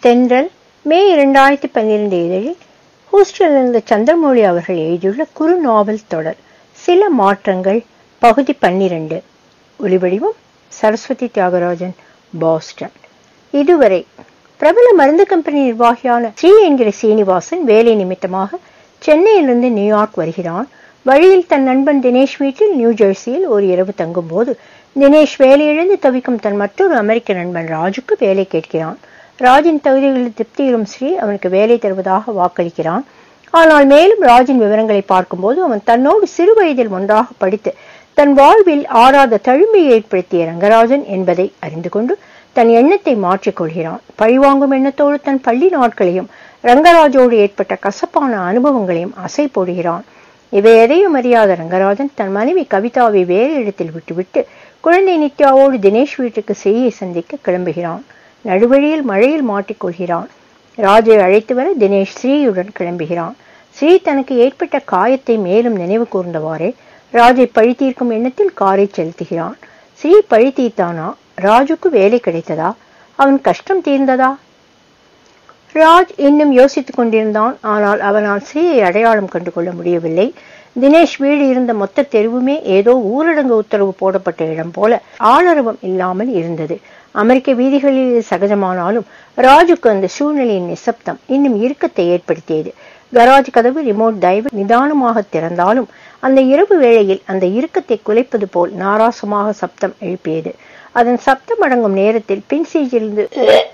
தென்றல் மே இரண்டாயிரத்தி பன்னிரண்டு இதழில் ஹூஸ்டனில் இருந்த சந்திரமௌழி அவர்கள் எழுதியுள்ள குறு நாவல் தொடர் சில மாற்றங்கள் பகுதி பன்னிரண்டு ஒலிவடிவம் சரஸ்வதி தியாகராஜன் பாஸ்டன் இதுவரை பிரபல மருந்து கம்பெனி நிர்வாகியான ஸ்ரீ என்கிற சீனிவாசன் வேலை நிமித்தமாக சென்னையிலிருந்து நியூயார்க் வருகிறான் வழியில் தன் நண்பன் தினேஷ் வீட்டில் நியூ ஜெர்சியில் ஒரு இரவு தங்கும்போது தினேஷ் வேலையிழந்து தவிக்கும் தன் மற்றொரு அமெரிக்க நண்பன் ராஜுக்கு வேலை கேட்கிறான் ராஜின் தகுதிகளில் திருப்தியிடும் ஸ்ரீ அவனுக்கு வேலை தருவதாக வாக்களிக்கிறான் ஆனால் மேலும் ராஜின் விவரங்களை பார்க்கும்போது அவன் தன்னோடு சிறு வயதில் ஒன்றாக படித்து தன் வாழ்வில் ஆறாத தழுமையை ஏற்படுத்திய ரங்கராஜன் என்பதை அறிந்து கொண்டு தன் எண்ணத்தை மாற்றிக் கொள்கிறான் பழிவாங்கும் எண்ணத்தோடு தன் பள்ளி நாட்களையும் ரங்கராஜோடு ஏற்பட்ட கசப்பான அனுபவங்களையும் அசை போடுகிறான் இவை எதையும் அறியாத ரங்கராஜன் தன் மனைவி கவிதாவை வேறு இடத்தில் விட்டுவிட்டு குழந்தை நித்யாவோடு தினேஷ் வீட்டுக்கு செய்யை சந்திக்க கிளம்புகிறான் நடுவழியில் மழையில் மாட்டிக்கொள்கிறான் ராஜை அழைத்து வர தினேஷ் ஸ்ரீயுடன் கிளம்புகிறான் ஸ்ரீ தனக்கு ஏற்பட்ட காயத்தை மேலும் நினைவு கூர்ந்தவாறே ராஜை பழி தீர்க்கும் எண்ணத்தில் காரை செலுத்துகிறான் ஸ்ரீ பழி தீர்த்தானா ராஜுக்கு வேலை கிடைத்ததா அவன் கஷ்டம் தீர்ந்ததா ராஜ் இன்னும் யோசித்துக் கொண்டிருந்தான் ஆனால் அவனால் ஸ்ரீயை அடையாளம் கண்டு கொள்ள முடியவில்லை தினேஷ் வீடு இருந்த மொத்த தெருவுமே ஏதோ ஊரடங்கு உத்தரவு போடப்பட்ட இடம் போல ஆளரவம் இல்லாமல் இருந்தது அமெரிக்க வீதிகளில் இது சகஜமானாலும் ராஜுக்கு அந்த சூழ்நிலையின் நிசப்தம் இன்னும் இறுக்கத்தை ஏற்படுத்தியது கராஜ் கதவு ரிமோட் தயவு நிதானமாக திறந்தாலும் அந்த இரவு வேளையில் அந்த இறுக்கத்தை குலைப்பது போல் நாராசமாக சப்தம் எழுப்பியது அதன் சப்தம் அடங்கும் நேரத்தில் பின்சீஜிலிருந்து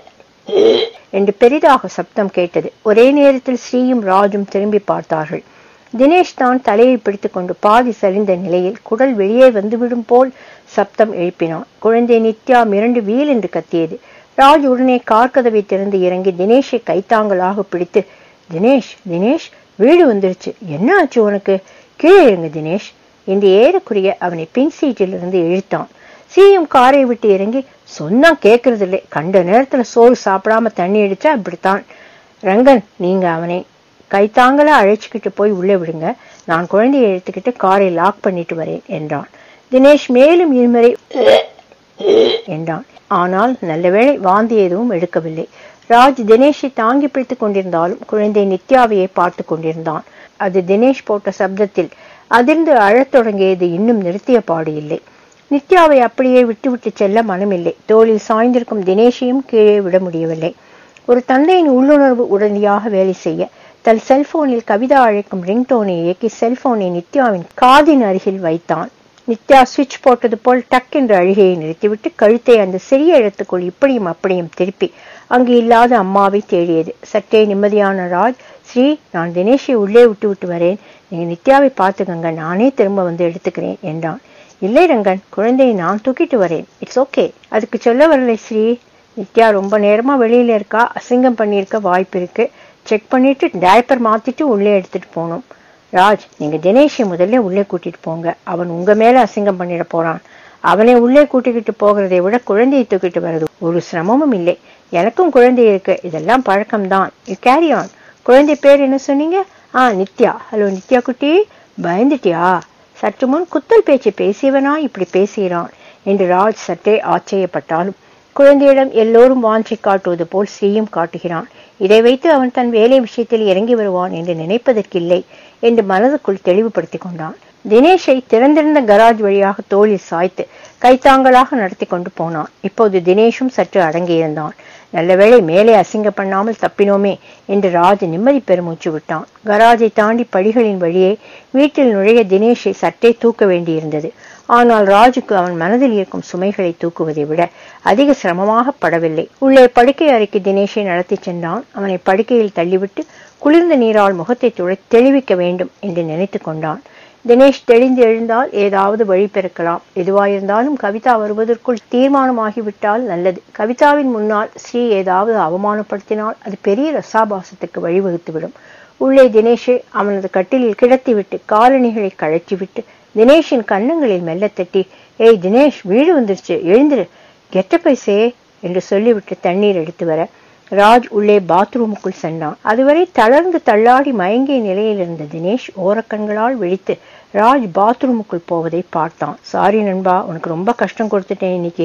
என்று பெரிதாக சப்தம் கேட்டது ஒரே நேரத்தில் ஸ்ரீயும் ராஜும் திரும்பி பார்த்தார்கள் தினேஷ் தான் தலையை பிடித்துக்கொண்டு பாதி சரிந்த நிலையில் குடல் வெளியே வந்துவிடும் போல் சப்தம் எழுப்பினான் குழந்தை நித்யா மிரண்டு வீல் என்று கத்தியது ராஜ் உடனே கார்கதவை திறந்து இறங்கி தினேஷை கைத்தாங்கலாக பிடித்து தினேஷ் தினேஷ் வீடு வந்துருச்சு என்ன ஆச்சு உனக்கு கீழே இருங்க தினேஷ் என்று ஏறக்குறைய அவனை பின் சீட்டிலிருந்து இழுத்தான் சீயும் காரை விட்டு இறங்கி சொன்னா கேட்கறது இல்லை கண்ட நேரத்துல சோறு சாப்பிடாம தண்ணி அடிச்சா அப்படித்தான் ரங்கன் நீங்க அவனை கைத்தாங்களா அழைச்சிக்கிட்டு போய் உள்ளே விடுங்க நான் குழந்தையை எடுத்துக்கிட்டு காரை லாக் பண்ணிட்டு வரேன் என்றான் தினேஷ் மேலும் இருமுறை என்றான் ஆனால் நல்லவேளை வாந்தி எதுவும் எடுக்கவில்லை ராஜ் தினேஷை தாங்கி பிடித்துக் கொண்டிருந்தாலும் குழந்தை நித்யாவையை பார்த்து கொண்டிருந்தான் அது தினேஷ் போட்ட சப்தத்தில் அதிர்ந்து அழத் தொடங்கியது இன்னும் நிறுத்திய பாடு இல்லை நித்யாவை அப்படியே விட்டுவிட்டு செல்ல மனமில்லை தோளில் சாய்ந்திருக்கும் தினேஷையும் கீழே விட முடியவில்லை ஒரு தந்தையின் உள்ளுணர்வு உடனடியாக வேலை செய்ய தன் செல்போனில் கவிதா அழைக்கும் ரிங்டோனை இயக்கி செல்போனை நித்யாவின் காதின் அருகில் வைத்தான் நித்யா சுவிட்ச் போட்டது போல் டக் என்று அழுகையை நிறுத்திவிட்டு கழுத்தை அந்த சிறிய இடத்துக்குள் இப்படியும் அப்படியும் திருப்பி அங்கு இல்லாத அம்மாவை தேடியது சற்றே நிம்மதியான ராஜ் ஸ்ரீ நான் தினேஷை உள்ளே விட்டு விட்டு வரேன் நீங்க நித்யாவை பார்த்துக்கங்க நானே திரும்ப வந்து எடுத்துக்கிறேன் என்றான் இல்லை ரங்கன் குழந்தையை நான் தூக்கிட்டு வரேன் இட்ஸ் ஓகே அதுக்கு சொல்ல வரலை ஸ்ரீ நித்யா ரொம்ப நேரமா வெளியில இருக்கா அசிங்கம் பண்ணியிருக்க வாய்ப்பு இருக்கு செக் பண்ணிட்டு டயப்பர் மாத்திட்டு உள்ளே எடுத்துட்டு போகணும் ராஜ் நீங்க தினேஷை முதல்ல உள்ளே கூட்டிட்டு போங்க அவன் உங்க மேல அசிங்கம் பண்ணிட போறான் அவனை உள்ளே கூட்டிக்கிட்டு போகிறதை விட குழந்தையை தூக்கிட்டு வர்றது ஒரு சிரமமும் இல்லை எனக்கும் குழந்தை இருக்கு இதெல்லாம் பழக்கம்தான் யூ கேரி ஆன் குழந்தை பேர் என்ன சொன்னீங்க ஆ நித்யா ஹலோ நித்யா குட்டி பயந்துட்டியா சற்று முன் குத்தல் பேச்சு பேசியவனா இப்படி பேசுகிறான் என்று ராஜ் சற்றே ஆச்சரியப்பட்டாலும் குழந்தையிடம் எல்லோரும் வாஞ்சி காட்டுவது போல் ஸ்ரீயும் காட்டுகிறான் இதை வைத்து அவன் தன் வேலை விஷயத்தில் இறங்கி வருவான் என்று நினைப்பதற்கில்லை என்று மனதுக்குள் தெளிவுபடுத்திக் கொண்டான் தினேஷை திறந்திருந்த கராஜ் வழியாக தோளில் சாய்த்து கைத்தாங்களாக நடத்தி கொண்டு போனான் இப்போது தினேஷும் சற்று அடங்கியிருந்தான் நல்லவேளை மேலே அசிங்க பண்ணாமல் தப்பினோமே என்று ராஜ் நிம்மதி பெருமூச்சு விட்டான் கராஜை தாண்டி படிகளின் வழியே வீட்டில் நுழைய தினேஷை சற்றே தூக்க வேண்டியிருந்தது ஆனால் ராஜுக்கு அவன் மனதில் இருக்கும் சுமைகளை தூக்குவதை விட அதிக சிரமமாக படவில்லை உள்ளே படுக்கை அறைக்கு தினேஷை நடத்தி சென்றான் அவனை படுக்கையில் தள்ளிவிட்டு குளிர்ந்த நீரால் முகத்தை துளை தெளிவிக்க வேண்டும் என்று நினைத்து கொண்டான் தினேஷ் தெளிந்து எழுந்தால் ஏதாவது வழி பிறக்கலாம் எதுவாயிருந்தாலும் கவிதா வருவதற்குள் தீர்மானமாகிவிட்டால் நல்லது கவிதாவின் முன்னால் ஸ்ரீ ஏதாவது அவமானப்படுத்தினால் அது பெரிய ரசாபாசத்துக்கு வழிவகுத்துவிடும் உள்ளே தினேஷை அவனது கட்டிலில் கிடத்திவிட்டு காலணிகளை கழற்றிவிட்டு தினேஷின் கன்னங்களில் மெல்ல தட்டி ஏய் தினேஷ் வீடு வந்துருச்சு எழுந்துரு கெட்ட பைசே என்று சொல்லிவிட்டு தண்ணீர் எடுத்து வர ராஜ் உள்ளே பாத்ரூமுக்குள் சென்றான் அதுவரை தளர்ந்து தள்ளாடி மயங்கிய நிலையில் இருந்த தினேஷ் ஓரக்கண்களால் விழித்து ராஜ் பாத்ரூமுக்குள் போவதை பார்த்தான் சாரி நண்பா உனக்கு ரொம்ப கஷ்டம் கொடுத்துட்டேன் இன்னைக்கு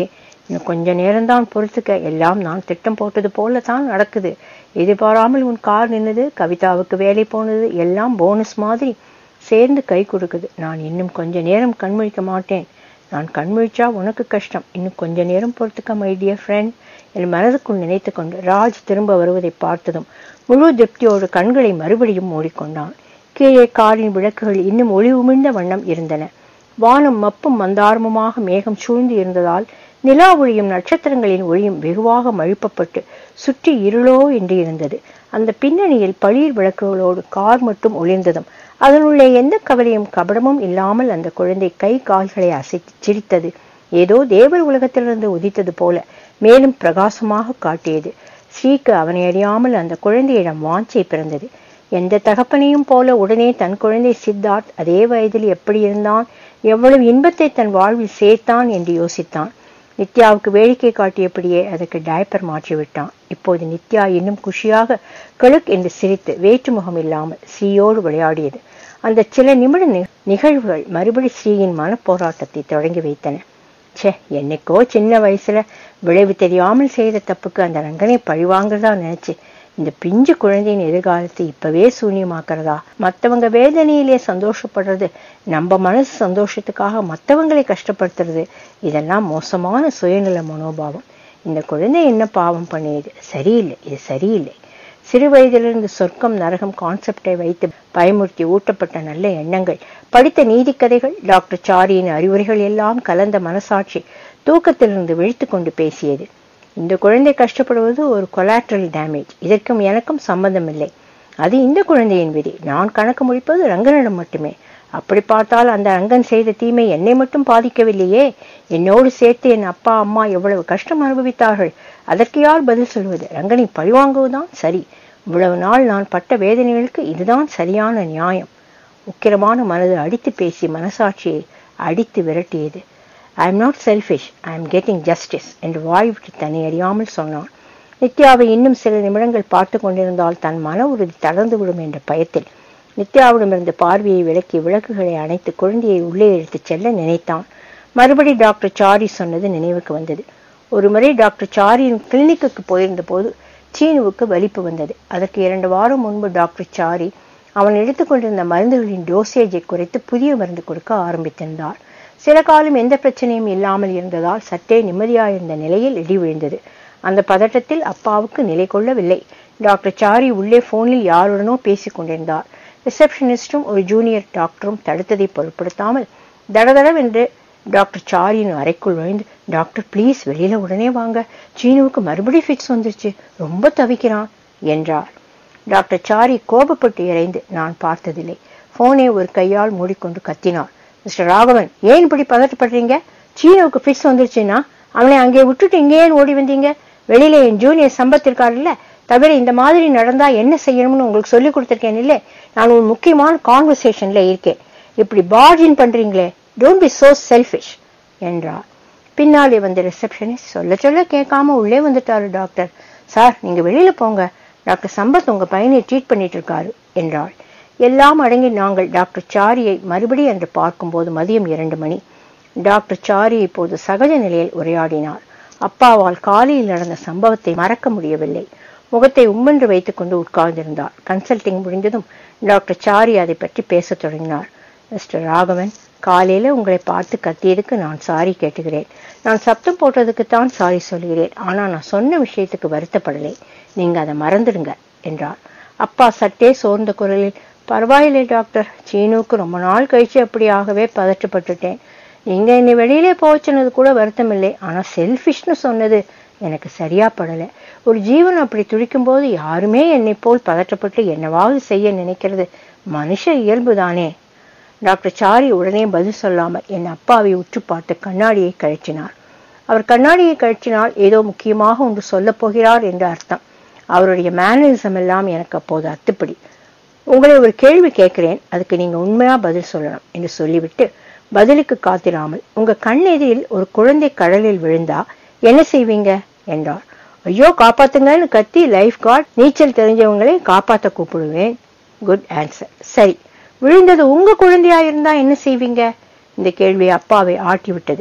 இன்னும் கொஞ்ச நேரம்தான் பொறுத்துக்க எல்லாம் நான் திட்டம் போட்டது போல தான் நடக்குது எதிர்பாராமல் உன் கார் நின்னது கவிதாவுக்கு வேலை போனது எல்லாம் போனஸ் மாதிரி சேர்ந்து கை கொடுக்குது நான் இன்னும் கொஞ்ச நேரம் கண்முழிக்க மாட்டேன் நான் கண்முழிச்சா உனக்கு கஷ்டம் இன்னும் கொஞ்ச நேரம் பொறுத்துக்க மை டியர் ஃப்ரெண்ட் என் மனதுக்குள் நினைத்து கொண்டு ராஜ் திரும்ப வருவதை பார்த்ததும் முழு திருப்தியோடு கண்களை மறுபடியும் மூடிக்கொண்டான் கீழே காரின் விளக்குகள் இன்னும் ஒளி உமிழ்ந்த வண்ணம் இருந்தன வானம் மப்பும் மந்தாரமுமாக மேகம் சூழ்ந்து இருந்ததால் நிலா ஒளியும் நட்சத்திரங்களின் ஒளியும் வெகுவாக மழுப்பப்பட்டு சுற்றி இருளோ என்று இருந்தது அந்த பின்னணியில் பளிர் விளக்குகளோடு கார் மட்டும் ஒளிர்ந்ததும் அதனுள்ளே எந்த கவலையும் கபடமும் இல்லாமல் அந்த குழந்தை கை கால்களை அசைத்து சிரித்தது ஏதோ தேவர் உலகத்திலிருந்து உதித்தது போல மேலும் பிரகாசமாக காட்டியது ஸ்ரீக்கு அவனை அறியாமல் அந்த குழந்தையிடம் வாஞ்சை பிறந்தது எந்த தகப்பனையும் போல உடனே தன் குழந்தை சித்தார்த் அதே வயதில் எப்படி இருந்தான் எவ்வளவு இன்பத்தை தன் வாழ்வில் சேர்த்தான் என்று யோசித்தான் நித்யாவுக்கு வேடிக்கை காட்டியபடியே அதற்கு டயப்பர் மாற்றிவிட்டான் இப்போது நித்யா இன்னும் குஷியாக கிழுக் என்று சிரித்து வேற்று முகம் இல்லாமல் ஸ்ரீயோடு விளையாடியது அந்த சில நிமிட நி- நிகழ்வுகள் மறுபடி ஸ்ரீயின் மனப்போராட்டத்தை தொடங்கி வைத்தன ச்சே என்னைக்கோ சின்ன வயசுல விளைவு தெரியாமல் செய்த தப்புக்கு அந்த ரங்கனை பழிவாங்கிறதா நினைச்சு இந்த பிஞ்சு குழந்தையின் எதிர்காலத்தை இப்பவே சூன்யமாக்குறதா மத்தவங்க வேதனையிலே சந்தோஷப்படுறது நம்ம மனசு சந்தோஷத்துக்காக மத்தவங்களை கஷ்டப்படுத்துறது இதெல்லாம் மோசமான சுயநல மனோபாவம் இந்த குழந்தை என்ன பாவம் பண்ணியது சரியில்லை இது சரியில்லை சிறு வயதிலிருந்து சொர்க்கம் நரகம் கான்செப்டை வைத்து பயமுறுத்தி ஊட்டப்பட்ட நல்ல எண்ணங்கள் படித்த நீதிக்கதைகள் டாக்டர் சாரியின் அறிவுரைகள் எல்லாம் கலந்த மனசாட்சி தூக்கத்திலிருந்து விழித்து கொண்டு பேசியது இந்த குழந்தை கஷ்டப்படுவது ஒரு கொலாட்ரல் டேமேஜ் இதற்கும் எனக்கும் சம்பந்தமில்லை அது இந்த குழந்தையின் விதி நான் கணக்கு முடிப்பது ரங்கனிடம் மட்டுமே அப்படி பார்த்தால் அந்த ரங்கன் செய்த தீமை என்னை மட்டும் பாதிக்கவில்லையே என்னோடு சேர்த்து என் அப்பா அம்மா எவ்வளவு கஷ்டம் அனுபவித்தார்கள் அதற்கு யார் பதில் சொல்வது ரங்கனை பழிவாங்குவதுதான் சரி இவ்வளவு நாள் நான் பட்ட வேதனைகளுக்கு இதுதான் சரியான நியாயம் உக்கிரமான மனது அடித்து பேசி மனசாட்சியை அடித்து விரட்டியது I am not selfish I am getting justice என்று வாய் விட்டு தன்னை அறியாமல் சொன்னான் நித்யாவை இன்னும் சில நிமிடங்கள் பார்த்து கொண்டிருந்தால் தன் மன உறுதி தளர்ந்து விடும் என்ற பயத்தில் நித்யாவிடமிருந்து பார்வையை விலக்கி விளக்குகளை அணைத்து குழந்தையை உள்ளே இழுத்துச் செல்ல நினைத்தான் மறுபடி டாக்டர் சாரி சொன்னது நினைவுக்கு வந்தது ஒருமுறை டாக்டர் சாரியின் கிளினிக்குக்கு போயிருந்த போது சீனுவுக்கு வலிப்பு வந்தது அதற்கு இரண்டு வாரம் முன்பு டாக்டர் சாரி அவன் எடுத்துக்கொண்டிருந்த மருந்துகளின் டோசேஜை குறைத்து புதிய மருந்து கொடுக்க ஆரம்பித்திருந்தார் சில காலம் எந்த பிரச்சனையும் இல்லாமல் இருந்ததால் சற்றே நிம்மதியாயிருந்த நிலையில் இடி விழுந்தது அந்த பதட்டத்தில் அப்பாவுக்கு நிலை கொள்ளவில்லை டாக்டர் சாரி உள்ளே போனில் யாருடனோ பேசிக் கொண்டிருந்தார் ரிசப்ஷனிஸ்டும் ஒரு ஜூனியர் டாக்டரும் தடுத்ததை பொருட்படுத்தாமல் தடதடவென்று டாக்டர் சாரியின் அறைக்குள் நுழைந்து டாக்டர் ப்ளீஸ் வெளியில உடனே வாங்க சீனுவுக்கு மறுபடி ஃபிக்ஸ் வந்துருச்சு ரொம்ப தவிக்கிறான் என்றார் டாக்டர் சாரி கோபப்பட்டு இறைந்து நான் பார்த்ததில்லை போனை ஒரு கையால் மூடிக்கொண்டு கத்தினார் மிஸ்டர் ராகவன் ஏன் இப்படி பதட்டப்படுறீங்க சீனுவுக்கு ஃபிக்ஸ் வந்துருச்சுன்னா அவனை அங்கே விட்டுட்டு இங்கே ஏன் ஓடி வந்தீங்க வெளியில என் ஜூனியர் சம்பத் இருக்காருல்ல தவிர இந்த மாதிரி நடந்தா என்ன செய்யணும்னு உங்களுக்கு சொல்லி கொடுத்துருக்கேன் இல்லை நான் ஒரு முக்கியமான கான்வர்சேஷன்ல இருக்கேன் இப்படி பார்ஜின் பண்றீங்களே டோன்ட் பி சோ செல்ஃபிஷ் என்றார் பின்னாலே வந்த ரிசப்ஷனிஸ்ட் சொல்ல சொல்ல கேட்காம உள்ளே வந்துட்டாரு டாக்டர் சார் நீங்க வெளியில போங்க டாக்டர் சம்பத் உங்க பையனை ட்ரீட் பண்ணிட்டு இருக்காரு என்றாள் எல்லாம் அடங்கி நாங்கள் டாக்டர் சாரியை மறுபடி என்று பார்க்கும்போது மதியம் இரண்டு மணி டாக்டர் சாரி இப்போது சகஜ நிலையில் உரையாடினார் அப்பாவால் காலையில் நடந்த சம்பவத்தை மறக்க முடியவில்லை முகத்தை உம்மென்று வைத்துக்கொண்டு உட்கார்ந்திருந்தார் கன்சல்டிங் முடிந்ததும் டாக்டர் சாரி அதை பற்றி பேசத் தொடங்கினார் மிஸ்டர் ராகவன் காலையில உங்களை பார்த்து கத்தியதுக்கு நான் சாரி கேட்டுகிறேன் நான் சப்தம் போட்டதுக்குத்தான் சாரி சொல்கிறேன் ஆனா நான் சொன்ன விஷயத்துக்கு வருத்தப்படலை நீங்க அதை மறந்துடுங்க என்றார் அப்பா சற்றே சோர்ந்த குரலில் பரவாயில்லை டாக்டர் சீனுவுக்கு ரொம்ப நாள் கழிச்சு அப்படியாகவே பதற்றப்பட்டுட்டேன் நீங்க என்னை வெளியிலே போச்சுனது கூட வருத்தமில்லை ஆனா செல்ஃபிஷ்னு சொன்னது எனக்கு சரியா படல ஒரு ஜீவன் அப்படி துடிக்கும் போது யாருமே என்னை போல் பதற்றப்பட்டு என்னவாவது செய்ய நினைக்கிறது மனுஷ இயல்புதானே டாக்டர் சாரி உடனே பதில் சொல்லாமல் என் அப்பாவை உற்று பார்த்து கண்ணாடியை கழற்றினார் அவர் கண்ணாடியை கழற்றினால் ஏதோ முக்கியமாக ஒன்று சொல்லப் போகிறார் என்று அர்த்தம் அவருடைய மேனரிசம் எல்லாம் எனக்கு அப்போது அத்துப்படி உங்களை ஒரு கேள்வி கேட்கிறேன் அதுக்கு நீங்க உண்மையா பதில் சொல்லணும் என்று சொல்லிவிட்டு பதிலுக்கு காத்திராமல் உங்க கண் எதிரில் ஒரு குழந்தை கடலில் விழுந்தா என்ன செய்வீங்க என்றார் ஐயோ காப்பாத்துங்கன்னு கத்தி லைஃப் கார்டு நீச்சல் தெரிஞ்சவங்களை காப்பாத்த கூப்பிடுவேன் குட் ஆன்சர் சரி விழுந்தது உங்க குழந்தையா இருந்தா என்ன செய்வீங்க இந்த கேள்வி அப்பாவை ஆட்டி விட்டது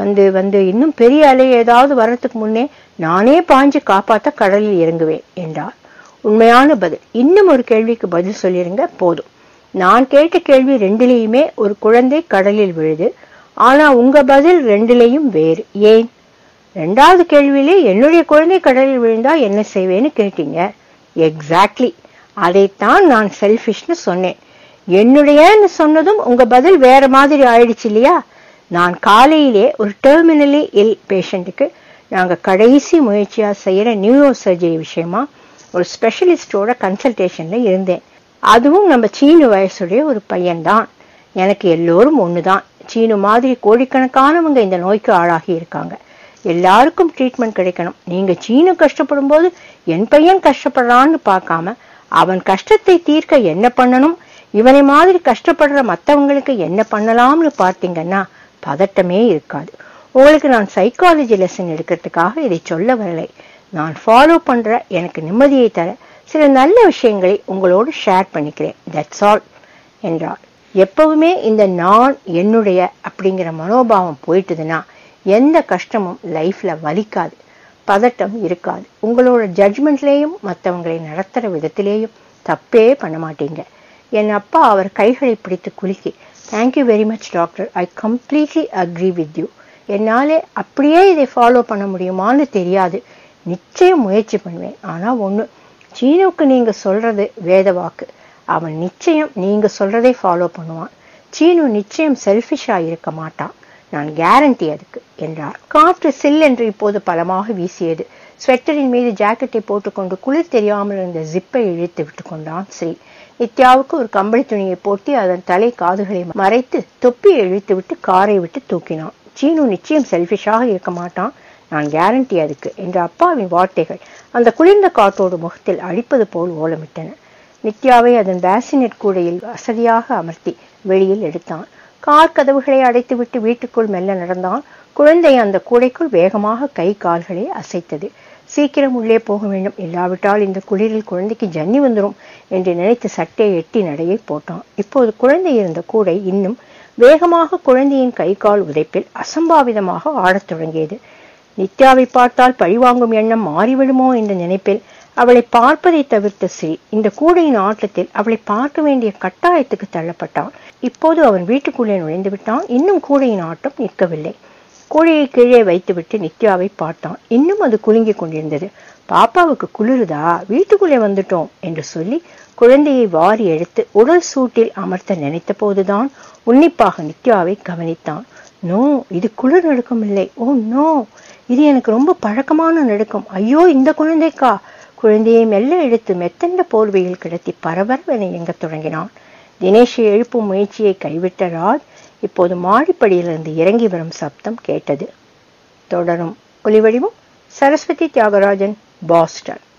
வந்து வந்து இன்னும் பெரிய அலை ஏதாவது வர்றதுக்கு முன்னே நானே பாஞ்சு காப்பாத்த கடலில் இறங்குவேன் என்றார் உண்மையான பதில் இன்னும் ஒரு கேள்விக்கு பதில் சொல்லிருங்க போதும் நான் கேட்ட கேள்வி ரெண்டுலேயுமே ஒரு குழந்தை கடலில் விழுது ஆனா உங்க பதில் ரெண்டுலேயும் வேறு ஏன் ரெண்டாவது கேள்வியிலே என்னுடைய குழந்தை கடலில் விழுந்தா என்ன செய்வேன்னு கேட்டீங்க எக்ஸாக்ட்லி அதைத்தான் நான் செல்ஃபிஷ்னு சொன்னேன் என்னுடையன்னு சொன்னதும் உங்க பதில் வேற மாதிரி ஆயிடுச்சு இல்லையா நான் காலையிலே ஒரு டெர்மினலி இல் பேஷண்ட்டுக்கு நாங்க கடைசி முயற்சியா செய்யற நியூரோ சர்ஜரி விஷயமா ஒரு ஸ்பெஷலிஸ்டோட கன்சல்டேஷன்ல இருந்தேன் அதுவும் நம்ம சீனு வயசுடைய ஒரு பையன்தான் எனக்கு எல்லோரும் ஒண்ணுதான் சீனு மாதிரி கோடிக்கணக்கானவங்க இந்த நோய்க்கு ஆளாகி இருக்காங்க எல்லாருக்கும் ட்ரீட்மெண்ட் கிடைக்கணும் நீங்க சீனு கஷ்டப்படும் போது என் பையன் கஷ்டப்படுறான்னு பார்க்காம அவன் கஷ்டத்தை தீர்க்க என்ன பண்ணணும் இவனை மாதிரி கஷ்டப்படுற மத்தவங்களுக்கு என்ன பண்ணலாம்னு பார்த்தீங்கன்னா பதட்டமே இருக்காது உங்களுக்கு நான் சைக்காலஜி லெசன் எடுக்கிறதுக்காக இதை சொல்ல வரலை நான் ஃபாலோ பண்ற எனக்கு நிம்மதியை தர சில நல்ல விஷயங்களை உங்களோடு ஷேர் பண்ணிக்கிறேன் தட்ஸ் ஆல் என்றார் எப்பவுமே இந்த நான் என்னுடைய அப்படிங்கிற மனோபாவம் போயிட்டுதுன்னா எந்த கஷ்டமும் லைஃப்ல வலிக்காது பதட்டம் இருக்காது உங்களோட ஜட்ஜ்மெண்ட்லேயும் மற்றவங்களை நடத்துகிற விதத்திலேயும் தப்பே பண்ண மாட்டீங்க என் அப்பா அவர் கைகளை பிடித்து குலுக்கி thank you very much doctor I completely agree with you என்னாலே அப்படியே இதை ஃபாலோ பண்ண முடியுமான்னு தெரியாது நிச்சயம் முயற்சி பண்ணுவேன் ஆனால் ஒன்று சீனுக்கு நீங்கள் சொல்றது வேத வாக்கு அவன் நிச்சயம் நீங்க சொல்றதை ஃபாலோ பண்ணுவான் சீனு நிச்சயம் செல்ஃபிஷா இருக்க மாட்டான் நான் கேரண்டி அதுக்கு என்றார் காற்று சில் என்று இப்போது பலமாக வீசியது ஸ்வெட்டரின் மீது ஜாக்கெட்டை போட்டுக்கொண்டு குளிர் தெரியாமல் இருந்த ஜிப்பை இழுத்து விட்டு கொண்டான் ஸ்ரீ நித்யாவுக்கு ஒரு கம்பளி துணியை போட்டி அதன் தலை காதுகளை மறைத்து தொப்பியை இழுத்து விட்டு காரை விட்டு தூக்கினான் சீனு நிச்சயம் செல்ஃபிஷாக இருக்க மாட்டான் நான் கேரண்டி அதுக்கு என்ற அப்பாவின் வார்த்தைகள் அந்த குளிர்ந்த காற்றோடு முகத்தில் அடிப்பது போல் ஓலமிட்டன நித்யாவை அதன் பேசினெட் கூடையில் வசதியாக அமர்த்தி வெளியில் எடுத்தான் கார் கதவுகளை அடைத்துவிட்டு வீட்டுக்குள் மெல்ல நடந்தான் குழந்தை அந்த கூடைக்குள் வேகமாக கை கால்களை அசைத்தது சீக்கிரம் உள்ளே போக வேண்டும் இல்லாவிட்டால் இந்த குளிரில் குழந்தைக்கு ஜன்னி வந்துடும் என்று நினைத்து சட்டையை எட்டி நடையை போட்டான் இப்போது குழந்தை இருந்த கூடை இன்னும் வேகமாக குழந்தையின் கை கால் உதைப்பில் அசம்பாவிதமாக ஆடத் தொடங்கியது நித்யாவை பார்த்தால் பழிவாங்கும் எண்ணம் மாறிவிடுமோ என்ற நினைப்பில் அவளை பார்ப்பதை தவிர்த்த ஸ்ரீ இந்த கூடையின் ஆட்டத்தில் அவளை பார்க்க வேண்டிய கட்டாயத்துக்கு தள்ளப்பட்டான் இப்போது அவன் வீட்டுக்குள்ளே நுழைந்து விட்டான் இன்னும் கூடையின் ஆட்டம் நிற்கவில்லை கூடையை கீழே வைத்துவிட்டு நித்யாவை பார்த்தான் இன்னும் அது குலுங்கிக் கொண்டிருந்தது பாப்பாவுக்கு குளிருதா வீட்டுக்குள்ளே வந்துட்டோம் என்று சொல்லி குழந்தையை வாரி எடுத்து உடல் சூட்டில் அமர்த்த நினைத்த போதுதான் உன்னிப்பாக நித்யாவை கவனித்தான் நோ இது குளிர் நடுக்கம் இல்லை ஓ நோ இது எனக்கு ரொம்ப பழக்கமான நடுக்கம் ஐயோ இந்த குழந்தைக்கா குழந்தையை மெல்ல எடுத்து மெத்தண்ட போர்வையில் கிடத்தி பரபரவென எங்கத் தொடங்கினான் தினேஷை எழுப்பும் முயற்சியை கைவிட்ட ராஜ் இப்போது மாடிப்படியிலிருந்து இறங்கி வரும் சப்தம் கேட்டது தொடரும் ஒலிவடிவும் சரஸ்வதி தியாகராஜன் பாஸ்டன்